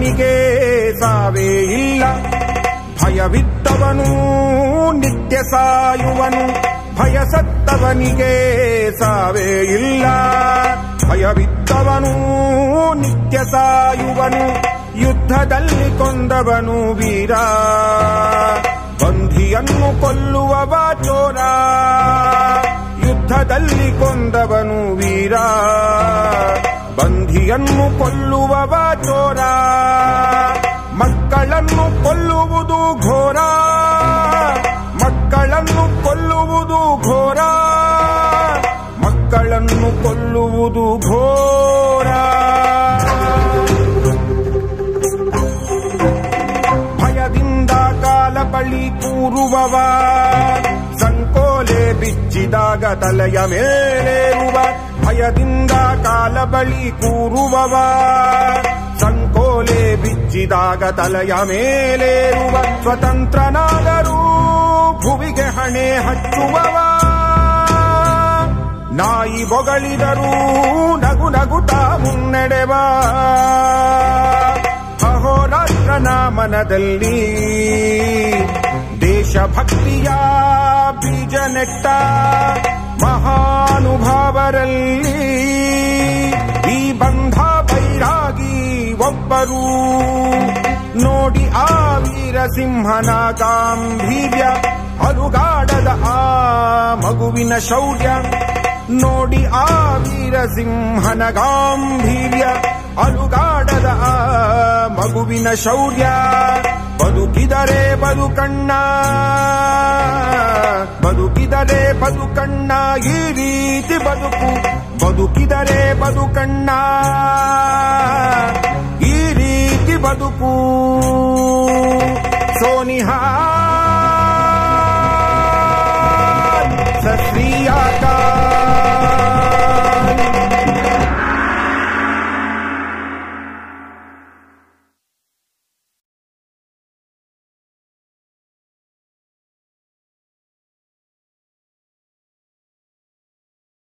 ಭಯವಿದ್ದವನಿಗೆ ಸಾವೇ ಇಲ್ಲ ಭಯವಿದ್ದವನು ನಿತ್ಯ ಸಾಯುವನು ಭಯ ಸತ್ತವನಿಗೆ ಸಾವೇ ಇಲ್ಲ ಭಯವಿದ್ದವನು ನಿತ್ಯ ಸಾಯುವನು ಯುದ್ಧದಲ್ಲಿ ಕೊಂದವನು ವೀರ ಬಂಧಿಯನ್ನು ಕೊಲ್ಲುವವ ಚೋರ ಯುದ್ಧದಲ್ಲಿ ಕೊಂದವನು ವೀರ ಬಂಧಿಯನ್ನು ಕೊಲ್ಲುವವ ಚೋರ ಮಕ್ಕಳನ್ನು ಕೊಲ್ಲುವುದು ಘೋರ ಮಕ್ಕಳನ್ನು ಕೊಲ್ಲುವುದು ಘೋರ ಮಕ್ಕಳನ್ನು ಕೊಲ್ಲುವುದು ಘೋರ ಭಯದಿಂದ ಕಾಲ ಬಳಿ ಕೂರುವವ ಸಂಕೋಲೆ ಬಿಚ್ಚಿದಾಗ ತಲೆಯ ಮೇಲೇರುವ ಭಯದಿಂದ ಕಾಲ ಬಳಿ ಕೂರುವವ ಸಂಕೋಲೆ ಬಿಚ್ಚಿದಾಗ ತಲೆಯ ಮೇಲೇರುವ ಸ್ವತಂತ್ರನಾದರೂ ಭುವಿಗೆ ಹಣೆ ಹಚ್ಚುವವ ನಾಯಿ ಬೊಗಳಿದರೂ ನಗು ನಗುತ್ತಾ ಮುನ್ನಡೆವ ಅಹೋರಾತ್ರನ ಮನದಲ್ಲಿ ದೇಶಭಕ್ತಿಯ ಬೀಜ ನೆಟ್ಟ ಮಹಾನುಭಾವರಲ್ಲಿ ಈ ಬಂಧ ಬೈರಾಗಿ ಒಬ್ಬರು ನೋಡಿ ಆ ವೀರಸಿಂಹನ ಗಾಂಭೀರ್ಯ ಅಲುಗಾಡದ ಆ ಮಗುವಿನ ಶೌರ್ಯ ನೋಡಿ ಆ ವೀರಸಿಂಹನ ಗಾಂಭೀರ್ಯ ಅಲುಗಾಡದ ಆ ಮಗುವಿನ ಶೌರ್ಯ ಬದುಕಿದರೆ ಬದುಕಣ್ಣ ಬದುಕಿದರೆ ಬದುಕಣ್ಣ ಈ ರೀತಿ ಬದುಕು ಬದುಕಿದರೆ ಬದುಕಣ್ಣ ಈ ರೀತಿ ಬದುಕು ಸೋನಿಹಾ